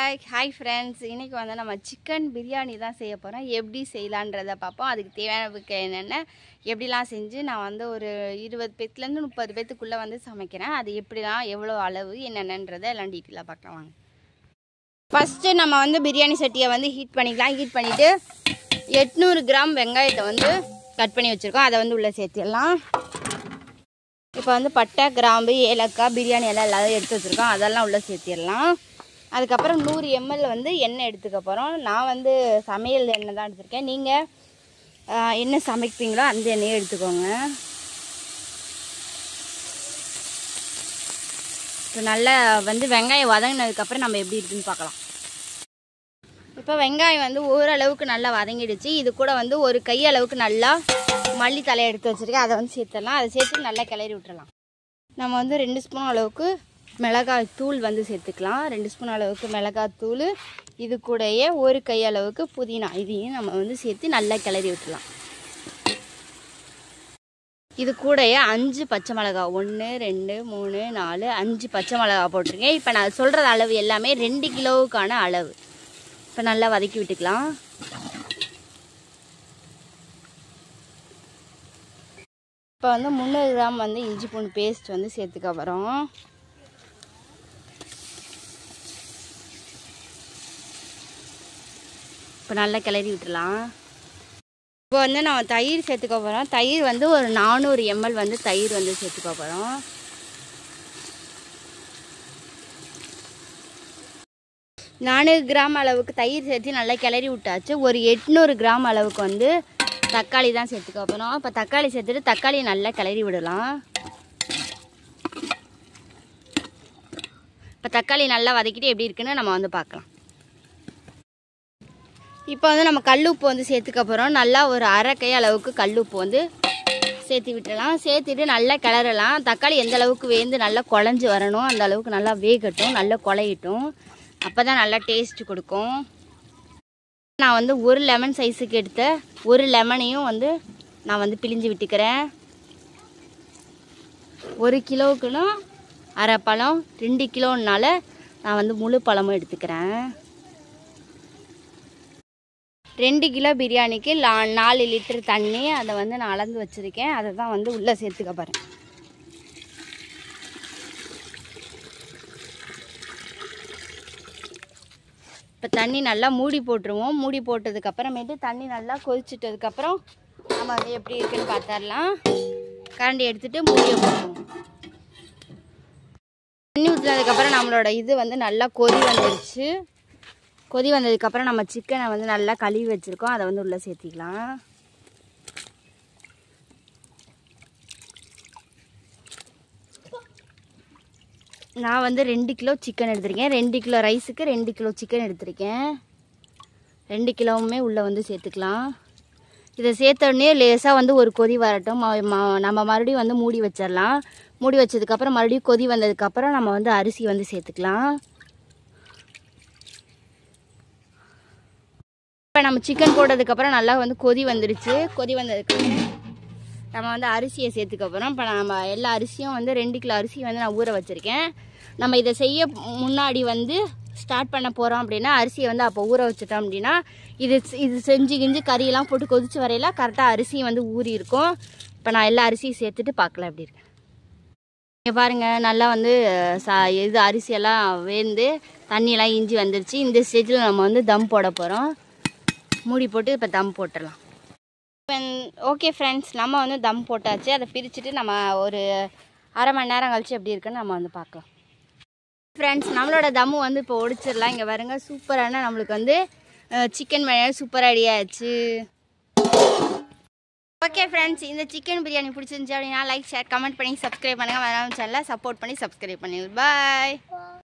hi hi friends இன்றைக்கி வந்து நம்ம சிக்கன் பிரியாணி தான் செய்ய போகிறோம் எப்படி செய்யலான்றதை பார்ப்போம் அதுக்கு தேவையானதுக்கு என்னென்ன எப்படிலாம் செஞ்சு நான் வந்து ஒரு இருபது பேத்துலேருந்து முப்பது பேத்துக்குள்ளே வந்து சமைக்கிறேன் அது எப்படிலாம் எவ்வளோ அளவு என்னென்னன்றதை எல்லாம் டீட்டெயிலாக பார்க்கலாம் வாங்க ஃபஸ்ட்டு நம்ம வந்து பிரியாணி சட்டியை வந்து ஹீட் பண்ணிக்கலாம் ஹீட் பண்ணிவிட்டு எட்நூறு கிராம் வெங்காயத்தை வந்து கட் பண்ணி வச்சுருக்கோம் அதை வந்து உள்ளே சேர்த்திடலாம் இப்போ வந்து பட்டை கிராம்பு ஏலக்காய் பிரியாணி எல்லாம் எல்லாத்தையும் எடுத்து வச்சுருக்கோம் அதெல்லாம் உள்ளே சேர்த்திடலாம் அதுக்கப்புறம் நூறு எம்எல் வந்து எண்ணெய் எடுத்துக்க போகிறோம் நான் வந்து சமையல் எண்ணெய் தான் எடுத்திருக்கேன் நீங்கள் என்ன சமைப்பீங்களோ அந்த எண்ணெயை எடுத்துக்கோங்க இப்போ நல்லா வந்து வெங்காயம் வதங்கினதுக்கப்புறம் நம்ம எப்படி இருக்குன்னு பார்க்கலாம் இப்போ வெங்காயம் வந்து ஓரளவுக்கு நல்லா வதங்கிடுச்சு இது கூட வந்து ஒரு கை அளவுக்கு நல்லா மல்லி தலை எடுத்து வச்சுருக்கேன் அதை வந்து சேர்த்துடலாம் அதை சேர்த்து நல்லா கிளறி விட்டுறலாம் நம்ம வந்து ரெண்டு ஸ்பூன் அளவுக்கு மிளகாய் தூள் வந்து சேர்த்துக்கலாம் ரெண்டு ஸ்பூன் அளவுக்கு மிளகாய் தூள் இது கூடயே ஒரு கை அளவுக்கு புதினா இதையும் நம்ம வந்து சேர்த்து நல்லா கிளறி விட்டுலாம் இது கூடயே அஞ்சு பச்சை மிளகா ஒன்று ரெண்டு மூணு நாலு அஞ்சு பச்சை மிளகா போட்டிருக்கேன் இப்போ நான் சொல்கிற அளவு எல்லாமே ரெண்டு கிலோவுக்கான அளவு இப்போ நல்லா வதக்கி விட்டுக்கலாம் இப்போ வந்து முந்நூறு கிராம் வந்து இஞ்சி பூண்டு பேஸ்ட் வந்து சேர்த்துக்க போகிறோம் இப்போ நல்லா கிளறி விட்டுலாம் இப்போ வந்து நம்ம தயிர் சேர்த்துக்க போகிறோம் தயிர் வந்து ஒரு நானூறு எம்எல் வந்து தயிர் வந்து சேர்த்துக்க போகிறோம் நானூறு கிராம் அளவுக்கு தயிர் சேர்த்து நல்லா கிளறி விட்டாச்சு ஒரு எட்நூறு கிராம் அளவுக்கு வந்து தக்காளி தான் சேர்த்துக்க போகிறோம் இப்போ தக்காளி சேர்த்துட்டு தக்காளியை நல்லா கிளறி விடலாம் இப்போ தக்காளி நல்லா வதக்கிட்டு எப்படி இருக்குன்னு நம்ம வந்து பார்க்கலாம் இப்போ வந்து நம்ம கல்லுப்பு வந்து சேர்த்துக்க போகிறோம் நல்லா ஒரு அரை கை அளவுக்கு கல்லுப்பு வந்து சேர்த்து விட்டுறலாம் சேர்த்துட்டு நல்லா கிளறலாம் தக்காளி எந்த அளவுக்கு வேந்து நல்லா குழஞ்சி வரணும் அந்த அளவுக்கு நல்லா வேகட்டும் நல்லா குழையட்டும் அப்போ தான் நல்லா டேஸ்ட் கொடுக்கும் நான் வந்து ஒரு லெமன் சைஸுக்கு எடுத்த ஒரு லெமனையும் வந்து நான் வந்து பிழிஞ்சு விட்டுக்கிறேன் ஒரு கிலோவுக்குன்னா அரை பழம் ரெண்டு கிலோன்னால நான் வந்து முழு பழமும் எடுத்துக்கிறேன் ரெண்டு கிலோ பிரியாணிக்கு லா நாலு லிட்டர் தண்ணி அதை வந்து நான் அளந்து வச்சுருக்கேன் அதை தான் வந்து உள்ளே சேர்த்துக்க போகிறேன் இப்போ தண்ணி நல்லா மூடி போட்டுருவோம் மூடி போட்டதுக்கப்புறமேட்டு தண்ணி நல்லா கொதிச்சிட்டதுக்கப்புறம் நம்ம வந்து எப்படி இருக்குன்னு பார்த்துடலாம் கரண்டி எடுத்துகிட்டு மூடியை போட்டுருவோம் தண்ணி ஊற்றினதுக்கப்புறம் நம்மளோட இது வந்து நல்லா கொதி வந்துடுச்சு கொதி வந்ததுக்கப்புறம் நம்ம சிக்கனை வந்து நல்லா கழுவி வச்சுருக்கோம் அதை வந்து உள்ளே சேர்த்திக்கலாம் நான் வந்து ரெண்டு கிலோ சிக்கன் எடுத்திருக்கேன் ரெண்டு கிலோ ரைஸுக்கு ரெண்டு கிலோ சிக்கன் எடுத்திருக்கேன் ரெண்டு கிலோவுமே உள்ளே வந்து சேர்த்துக்கலாம் இதை சேர்த்தோடனே லேசாக வந்து ஒரு கொதி வரட்டும் ம- ம- நம்ம மறுபடியும் வந்து மூடி வச்சிடலாம் மூடி வச்சதுக்கப்புறம் மறுபடியும் கொதி வந்ததுக்கப்புறம் நம்ம வந்து அரிசி வந்து சேர்த்துக்கலாம் இப்போ நம்ம சிக்கன் போட்டதுக்கப்புறம் நல்லா வந்து கொதி வந்துடுச்சு கொதி வந்ததுக்கப்புறம் நம்ம வந்து அரிசியை சேர்த்துக்க போகிறோம் இப்போ நம்ம எல்லா அரிசியும் வந்து ரெண்டு கிலோ அரிசி வந்து நான் ஊற வச்சுருக்கேன் நம்ம இதை செய்ய முன்னாடி வந்து ஸ்டார்ட் பண்ண போகிறோம் அப்படின்னா அரிசியை வந்து அப்போ ஊற வச்சுட்டோம் அப்படின்னா இது இது செஞ்சு கிஞ்சு கறியெல்லாம் போட்டு கொதிச்சு வரையில கரெக்டாக அரிசியும் வந்து ஊறி இருக்கும் இப்போ நான் எல்லா அரிசியும் சேர்த்துட்டு பார்க்கலாம் எப்படி இருக்கு இங்கே பாருங்கள் நல்லா வந்து சா இது அரிசியெல்லாம் வேந்து தண்ணியெல்லாம் இஞ்சி வந்துருச்சு இந்த ஸ்டேஜில் நம்ம வந்து தம் போட போகிறோம் மூடி போட்டு இப்போ தம் போட்டுடலாம் ஓகே ஃப்ரெண்ட்ஸ் நம்ம வந்து தம் போட்டாச்சு அதை பிரிச்சுட்டு நம்ம ஒரு அரை மணி நேரம் கழிச்சு எப்படி இருக்குன்னு நம்ம வந்து பார்க்கலாம் ஃப்ரெண்ட்ஸ் நம்மளோட தம்மு வந்து இப்போ ஒடிச்சிடலாம் இங்கே பாருங்க சூப்பரான நம்மளுக்கு வந்து சிக்கன் பிரியாணி சூப்பர் ஆயிடுச்சு ஓகே ஃப்ரெண்ட்ஸ் இந்த சிக்கன் பிரியாணி பிடிச்சிருந்துச்சு அப்படின்னா லைக் ஷேர் கமெண்ட் பண்ணி சப்ஸ்கிரைப் பண்ணுங்கள் மறக்காம சேனலை சப்போர்ட் பண்ணி சப்ஸ்கிரைப் பண்ணி பாய்